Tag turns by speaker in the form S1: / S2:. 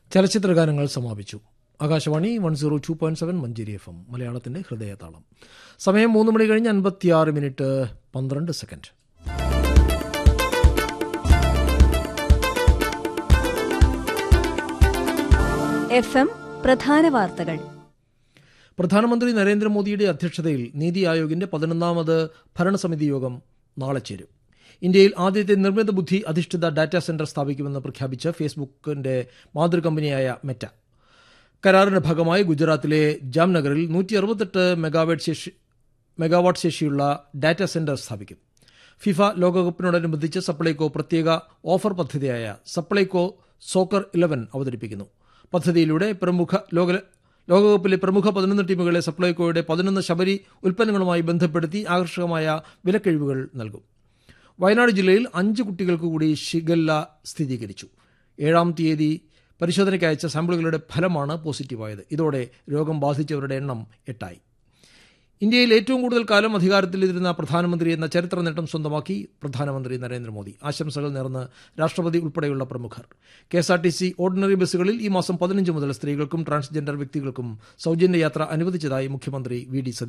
S1: ചലച്ചിത്ര ഗാനങ്ങൾ സമാപിച്ചു Akashvani one zero two point seven Manjeri F M മലയാളത്തിന്റെ ഹൃദയതാളം സമയം മൂന്ന് മണി കഴിഞ്ഞ് അൻപത്തിയാറ് മിനിറ്റ് പന്ത്രണ്ട് സെക്കൻഡ്
S2: എഫ് എം പ്രധാന വാർത്തകൾ
S1: പ്രധാനമന്ത്രി നരേന്ദ്രമോദിയുടെ അധ്യക്ഷതയിൽ നീതി ആയോഗിന്റെ പതിനൊന്നാമത് ഭരണസമിതി യോഗം നാളെ ചേരും ഇന്ത്യയിൽ ആദ്യത്തെ നിർമ്മിത ബുദ്ധി അധിഷ്ഠിത ഡാറ്റാ സെന്റർ സ്ഥാപിക്കുമെന്ന് പ്രഖ്യാപിച്ച ഫേസ്ബുക്കിന്റെ മാതൃകമ്പനിയായ മെറ്റ കരാറിന്റെ ഭാഗമായി ഗുജറാത്തിലെ ജാംനഗറിൽ നൂറ്റി അറുപത്തെട്ട് മെഗാവാട്ട് ശേഷി മെഗാവാട്ട് ശേഷിയുള്ള ഡാറ്റാ സെന്റർ സ്ഥാപിക്കും ഫിഫ ലോകകപ്പിനോടനുബന്ധിച്ച് സപ്ലൈകോ പ്രത്യേക ഓഫർ പദ്ധതിയായ സപ്ലൈകോ സോക്കർ ഇലവൻ അവതരിപ്പിക്കുന്നു പദ്ധതിയിലൂടെ പ്രമുഖ ലോക ലോകകപ്പിലെ പ്രമുഖ പതിനൊന്ന് ടീമുകളെ സപ്ലൈകോയുടെ പതിനൊന്ന് ശബരി ഉൽപ്പന്നങ്ങളുമായി ബന്ധപ്പെടുത്തി ആകർഷകമായ വിലക്കിഴിവുകൾ നൽകും വയനാട് ജില്ലയിൽ അഞ്ച് കുട്ടികൾക്ക് കൂടി ഷിഗല്ല സ്ഥിരീകരിച്ചു ഏഴാം തീയതി പരിശോധനയ്ക്ക് അയച്ച സാമ്പിളുകളുടെ ഫലമാണ് പോസിറ്റീവായത് ഇതോടെ രോഗം ബാധിച്ചവരുടെ എണ്ണം എട്ടായി ഇന്ത്യയിൽ ഏറ്റവും കൂടുതൽ കാലം അധികാരത്തിലിരുന്ന പ്രധാനമന്ത്രി എന്ന ചരിത്ര നേട്ടം സ്വന്തമാക്കി പ്രധാനമന്ത്രി നരേന്ദ്രമോദി ആശംസകൾ നേർന്ന് രാഷ്ട്രപതി ഉൾപ്പെടെയുള്ള പ്രമുഖർ K S R T C ordinary ബസ്സുകളിൽ ഈ മാസം പതിനഞ്ച് മുതൽ സ്ത്രീകൾക്കും ട്രാൻസ്ജെൻഡർ വ്യക്തികൾക്കും സൗജന്യ യാത്ര അനുവദിച്ചതായി മുഖ്യമന്ത്രി വി ഡി സതീശൻ